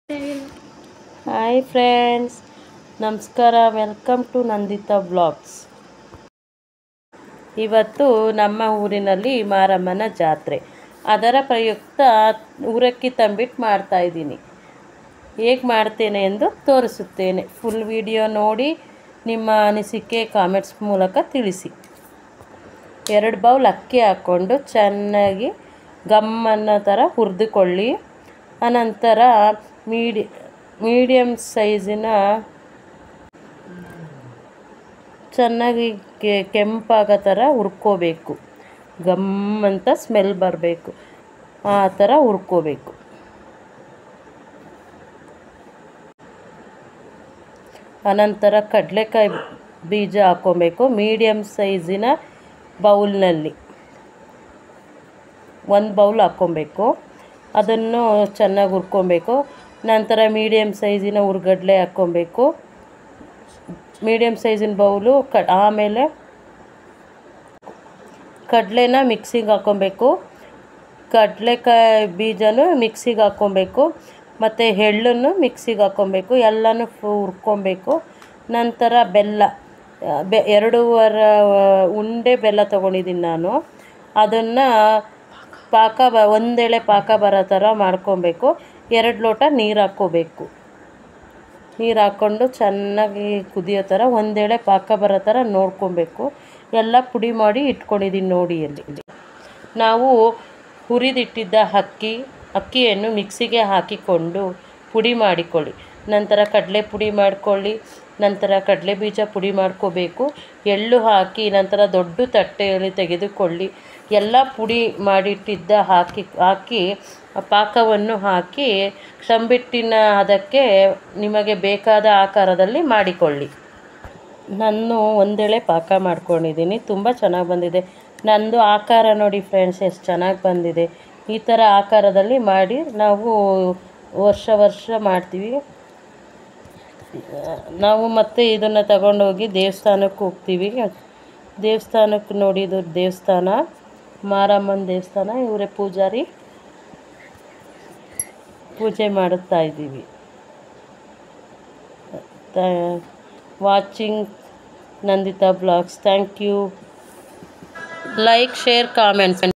hi friends ನಮಸ್ಕಾರ welcome to Nandita blogs ಇವತ್ತು ನಮ್ಮ ಊರಿನಲ್ಲಿ ಮಾರಮ್ಮನ ಜಾತ್ರೆ ಅದರ ಪ್ರಯುಕ್ತ ಊರಕ್ಕಿ ತಂಬಿಟ್ಟು ಮಾಡ್ತಾಯಿದ್ದೀನಿ ಹೇಗೆ ಮಾಡ್ತೇನೆ ಎಂದು ತೋರಿಸುತ್ತೇನೆ ಫುಲ್ ವಿಡಿಯೋ ನೋಡಿ ನಿಮ್ಮ ಅನಿಸಿಕೆ ಕಾಮೆಂಟ್ಸ್ ಮೂಲಕ ತಿಳಿಸಿ ಎರಡು ಬೌಲ್ ಅಕ್ಕಿ ಹಾಕ್ಕೊಂಡು ಚೆನ್ನಾಗಿ ಗಮ್ ಅನ್ನೋ ಥರ ಹುರಿದುಕೊಳ್ಳಿ ಅನಂತರ ಮೀಡಿ ಮೀಡಿಯಮ್ ಸೈಜಿನ ಚೆನ್ನಾಗಿ ಕೆ ಕೆಂಪಾಗೋ ಥರ ಹುರ್ಕೋಬೇಕು ಗಮ್ ಅಂತ ಸ್ಮೆಲ್ ಬರಬೇಕು ಆ ಥರ ಹುರ್ಕೋಬೇಕು ಅನಂತರ ಕಡಲೆಕಾಯಿ ಬೀಜ ಹಾಕ್ಕೊಬೇಕು ಮೀಡಿಯಮ್ ಸೈಜಿನ ಬೌಲ್ನಲ್ಲಿ ಒಂದು ಬೌಲ್ ಹಾಕ್ಕೊಬೇಕು ಅದನ್ನು ಚೆನ್ನಾಗಿ ಹುರ್ಕೊಬೇಕು ನಂತರ ಮೀಡಿಯಮ್ ಸೈಜಿನ ಹುರ್ಗಡ್ಲೆ ಹಾಕ್ಕೊಬೇಕು ಮೀಡಿಯಮ್ ಸೈಜಿನ ಬೌಲು ಕ ಆಮೇಲೆ ಕಡಲೆನ ಮಿಕ್ಸಿಗೆ ಹಾಕ್ಕೊಬೇಕು ಕಡಲೆಕಾಯಿ ಬೀಜನೂ ಮಿಕ್ಸಿಗೆ ಹಾಕ್ಕೊಬೇಕು ಮತ್ತು ಎಳ್ಳನ್ನು ಮಿಕ್ಸಿಗೆ ಹಾಕ್ಕೊಬೇಕು ಎಲ್ಲನೂ ಹುರ್ಕೊಬೇಕು ನಂತರ ಬೆಲ್ಲ ಬೆ ಎರಡೂವರೆ ಉಂಡೆ ಬೆಲ್ಲ ತೊಗೊಂಡಿದ್ದೀನಿ ನಾನು ಅದನ್ನು ಪಾಕ ಬ ಒಂದೆಳೆ ಪಾಕ ಬರೋ ಥರ ಮಾಡ್ಕೊಬೇಕು ಎರಡು ಲೋಟ ನೀರು ಹಾಕ್ಕೋಬೇಕು ನೀರು ಹಾಕ್ಕೊಂಡು ಚೆನ್ನಾಗಿ ಕುದಿಯೋ ಥರ ಒಂದೆಳೆ ಪಾಕ ಬರೋ ಥರ ನೋಡ್ಕೊಬೇಕು ಎಲ್ಲ ಪುಡಿ ಮಾಡಿ ಇಟ್ಕೊಂಡಿದ್ದೀನಿ ನೋಡಿ ಅಲ್ಲಿ ನಾವು ಹುರಿದಿಟ್ಟಿದ್ದ ಅಕ್ಕಿ ಅಕ್ಕಿಯನ್ನು ಮಿಕ್ಸಿಗೆ ಹಾಕಿಕೊಂಡು ಪುಡಿ ಮಾಡಿಕೊಳ್ಳಿ ನಂತರ ಕಡಲೆ ಪುಡಿ ಮಾಡಿಕೊಳ್ಳಿ ನಂತರ ಕಡಲೆ ಬೀಜ ಪುಡಿ ಮಾಡ್ಕೋಬೇಕು ಎಳ್ಳು ಹಾಕಿ ನಂತರ ದೊಡ್ಡ ತಟ್ಟೆಯಲ್ಲಿ ತೆಗೆದುಕೊಳ್ಳಿ ಎಲ್ಲ ಪುಡಿ ಮಾಡಿಟ್ಟಿದ್ದ ಹಾಕಿ ಹಾಕಿ ಪಾಕವನ್ನು ಹಾಕಿ ತಂಬಿಟ್ಟಿನ ಅದಕ್ಕೆ ನಿಮಗೆ ಬೇಕಾದ ಆಕಾರದಲ್ಲಿ ಮಾಡಿಕೊಳ್ಳಿ ನಾನು ಒಂದೆಳೆ ಪಾಕ ಮಾಡ್ಕೊಂಡಿದ್ದೀನಿ ತುಂಬ ಚೆನ್ನಾಗಿ ಬಂದಿದೆ ನಂದು ಆಕಾರ ನೋಡಿ ಫ್ರೆಂಡ್ಸ್ ಎಷ್ಟು ಚೆನ್ನಾಗಿ ಬಂದಿದೆ ಈ ಥರ ಆಕಾರದಲ್ಲಿ ಮಾಡಿ ನಾವು ವರ್ಷ ವರ್ಷ ಮಾಡ್ತೀವಿ ನಾವು ಮತ್ತೆ ಇದನ್ನು ತಗೊಂಡೋಗಿ ದೇವಸ್ಥಾನಕ್ಕೆ ಹೋಗ್ತೀವಿ ದೇವಸ್ಥಾನಕ್ಕೆ ನೋಡಿ ಇದು ದೇವಸ್ಥಾನ ಮಾರಮ್ಮನ ದೇವಸ್ಥಾನ ಇವರೇ ಪೂಜಾರಿ ಪೂಜೆ ಮಾಡುತ್ತಾ ಇದ್ದೀವಿ watching Nandita blogs thank you like share comments